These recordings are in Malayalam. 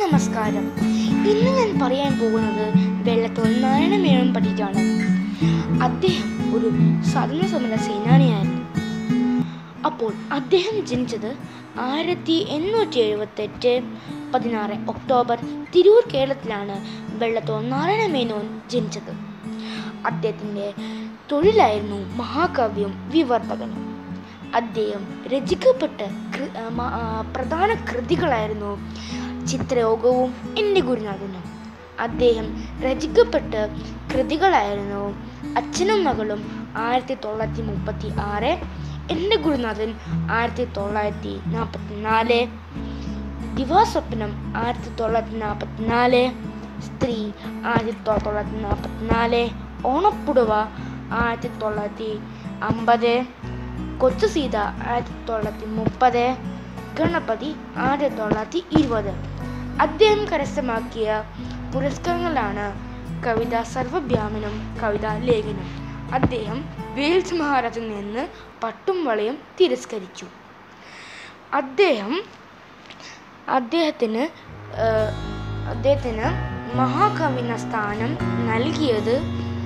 നമസ്കാരം ഇന്ന് ഞാൻ പറയാൻ പോകുന്നത് വെള്ളത്തോൾ നാരായണ മേനോൻ പറ്റിയിട്ടാണ് അദ്ദേഹം ഒരു സ്വാതന്ത്ര്യ സമര സേനാനിയായിരുന്നു അപ്പോൾ അദ്ദേഹം ജനിച്ചത് ആയിരത്തി എണ്ണൂറ്റി എഴുപത്തെട്ട് പതിനാറ് ഒക്ടോബർ തിരൂർ കേരളത്തിലാണ് വെള്ളത്തോൾ നാരായണ മേനോൻ ജനിച്ചത് അദ്ദേഹത്തിൻ്റെ തൊഴിലായിരുന്നു മഹാകാവ്യം വിവർത്തകനും അദ്ദേഹം രചിക്കപ്പെട്ട കൃ- ആ, മ- ആ, പ്രധാന കൃതികളായിരുന്നു ചിത്രയോഗവും എൻ്റെ ഗുരുനാഥനും അദ്ദേഹം രചിക്കപ്പെട്ട കൃതികളായിരുന്നു അച്ഛനും മകളും ആയിരത്തി തൊള്ളായിരത്തി മുപ്പത്തി ആറ് എൻ്റെ ഗുരുനാഥൻ ആയിരത്തി തൊള്ളായിരത്തി നാൽപ്പത്തി നാല് ദിവാസ്വപ്നം ആയിരത്തി തൊള്ളായിരത്തി നാൽപ്പത്തി നാല് സ്ത്രീ ആയിരത്തി തൊള്ളായിരത്തി നാൽപ്പത്തി നാല് ഓണപ്പുടവ ആയിരത്തി തൊള്ളായിരത്തി അമ്പത് കൊച്ചു സീത ആയിരത്തി തൊള്ളായിരത്തി മുപ്പത് ഗണപതി ആയിരത്തി തൊള്ളായിരത്തി ഇരുപത് അദ്ദേഹം കരസ്ഥമാക്കിയ പുരസ്കാരങ്ങളാണ് കവിത സർവഭ്യാമനും കവിതാ ലേഖനം അദ്ദേഹം വെയിൽസ് മഹാരാജിൽ നിന്ന് പട്ടും വളയും തിരസ്കരിച്ചു അദ്ദേഹം അദ്ദേഹത്തിന് ഏഹ്, അദ്ദേഹത്തിന് മഹാകവി എന്ന സ്ഥാനം നൽകിയത്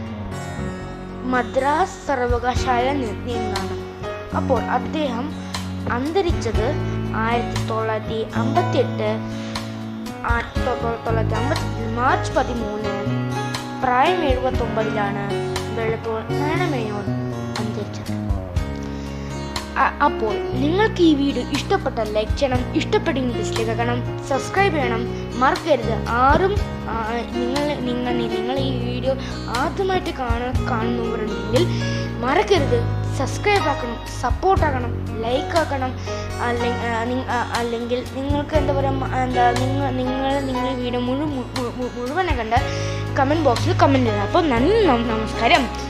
മദ്രാസ് സർവകലാശാല നിന്നാണ് അപ്പോൾ അദ്ദേഹം അന്തരിച്ചത് ആയിരത്തി തൊള്ളായിരത്തി അമ്പത്തി എട്ട് ആയിരത്തി തൊള്ളായിരത്തി അമ്പത്തി മാർച്ച് പതിമൂന്ന് പ്രായം എഴുപത്തി ഒമ്പതിലാണ് വെള്ളത്തോൾ നാരായണമേനോൻ അന്തരിച്ചത് അ- അപ്പോൾ നിങ്ങൾക്ക് ഈ വീഡിയോ ഇഷ്ടപ്പെട്ട ലൈക്ക് ചെയ്യണം ഇഷ്ടപ്പെട്ടെങ്കിൽ ഡിസ്ലൈക്ക് ആക്കണം സബ്സ്ക്രൈബ് ചെയ്യണം മറക്കരുത് ആരും ആ, നിങ്ങൾ നിങ്ങൾ നിങ്ങൾ ഈ വീഡിയോ ആദ്യമായിട്ട് കാണ കാണുന്നവരുണ്ടെങ്കിൽ മറക്കരുത് സബ്സ്ക്രൈബ് ആക്കണം സപ്പോർട്ട് ആക്കണം ലൈക്ക് ആക്കണം അല്ലെങ്കിൽ അല്ലെങ്കിൽ നിങ്ങൾക്ക് എന്താ പറയുക എന്താ നിങ്ങൾ നിങ്ങൾ നിങ്ങൾ ഈ വീഡിയോ മുഴുവൻ മുഴുവനെ കണ്ട് കമൻറ്റ് ബോക്സിൽ കമൻറ്റ് ചെയ്യണം അപ്പോൾ നന്ദി നമസ്കാരം